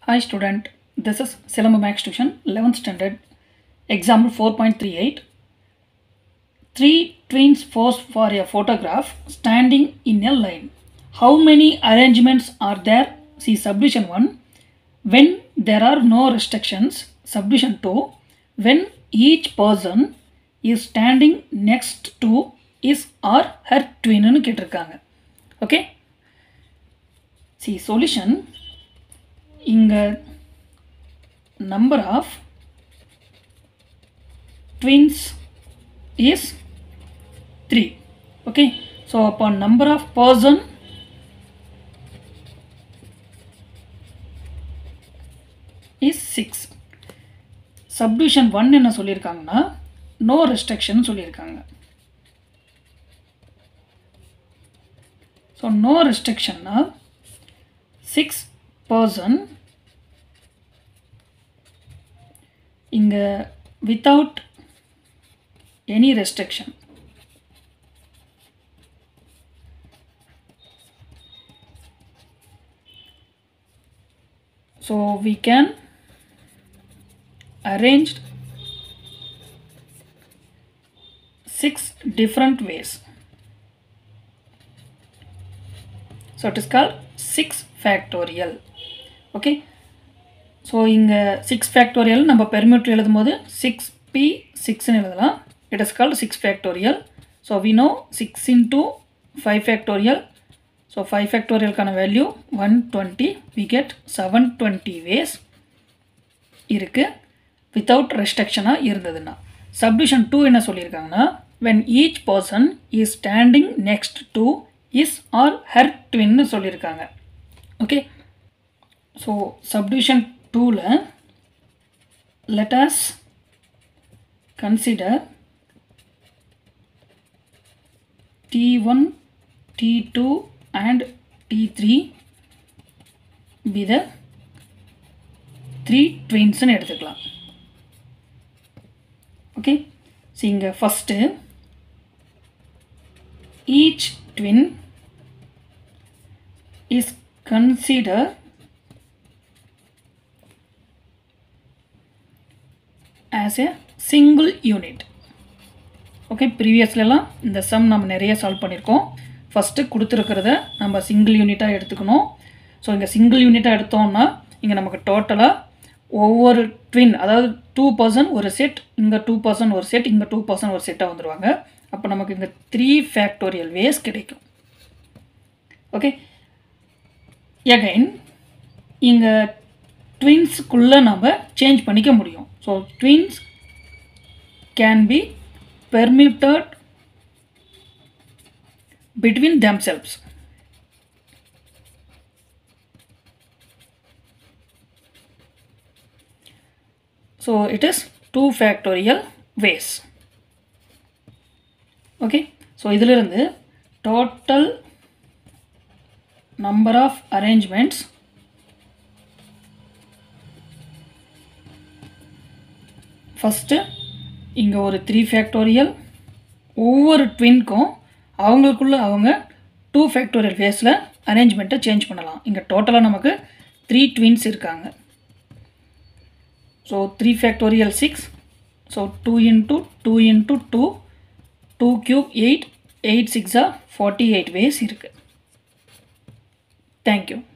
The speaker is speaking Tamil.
Hi student, this is Silamba Max Tuition 11th standard example 4.38. Three twins pose for a photograph standing in a line. How many arrangements are there? See subdivision 1. When there are no restrictions. Subdivision 2. When each person is standing next to his or her twin னு கேட்டிருக்காங்க ஓகே சி சொல்யூஷன் இங்கே number of twins is 3 okay so upon number of person is 6 subdivision 1 என்ன சொல்லியிருக்காங்கன்னா no restriction சொல்லியிருக்காங்க ஸோ நோ ரெஸ்ட்ரிக்ஷன்னா சிக்ஸ் பர்சன் இங்கே without any restriction so we can arrange six different ways so it is called 6 factorial okay so இங்கே சிக்ஸ் ஃபேக்டோரியல் நம்ம பெர்மிட் எழுதும் போது சிக்ஸ் பி சிக்ஸ்னு எழுதலாம் it is called six factorial so we know six into five factorial so five ஃபேக்டோரியலுக்கான value one twenty we get seven twenty ways இருக்குது வித்தவுட் ரெஸ்ட்ரிக்ஷனாக இருந்ததுன்னா சப்டிஷன் டூ என்ன சொல்லியிருக்காங்கன்னா when each person is standing next to his or her ட்வின்னு சொல்லியிருக்காங்க ஓகே ஸோ சப்டிவிஷன் டூவில் let us consider T1, T2 and T3 be the three twins னு எடுத்துக்கலாம் ஓகே ஸோ இங்கே first each twin is consider as a single unit okay ப்ரீவியஸ்லலாம் இந்த சம் நம்ம நிறைய சால்வ் பண்ணியிருக்கோம் ஃபஸ்ட்டு கொடுத்துருக்கிறத நம்ம சிங்கிள் யூனிட்டாக எடுத்துக்கணும் ஸோ இங்கே சிங்கிள் யூனிட்டாக எடுத்தோம்னா இங்கே நமக்கு டோட்டலாக ஒவ்வொரு ட்வின் அதாவது டூ பர்சன் ஒரு செட் இங்கே டூ பர்சன் ஒரு செட் இங்கே டூ பர்சன் ஒரு செட்டாக வந்துடுவாங்க அப்போ நமக்கு இங்கே த்ரீ ஃபேக்டோரியல் வேஸ் கிடைக்கும் ஓகே எகைன் இங்கே ட்வின்ஸுக்குள்ளே நம்ம சேஞ்ச் பண்ணிக்க முடியும் so twins can be permitted between themselves. So it is 2 factorial ways. Okay. So இதிலிருந்து total number of arrangements first இங்கே ஒரு த்ரீ ஃபேக்டோரியல் ஒவ்வொரு ட்வின்க்கும் அவங்களுக்குள்ள அவங்க டூ ஃபேக்டோரியல் ஃபேஸில் அரேஞ்ச்மெண்ட்டை சேஞ்ச் பண்ணலாம் இங்கே டோட்டலாக நமக்கு த்ரீ ட்வின்ஸ் இருக்காங்க so three factorial six so two into two into two two cube eight eight சிக்ஸாக ஃபார்ட்டி எயிட் வேஸ் இருக்குது தேங்க்யூ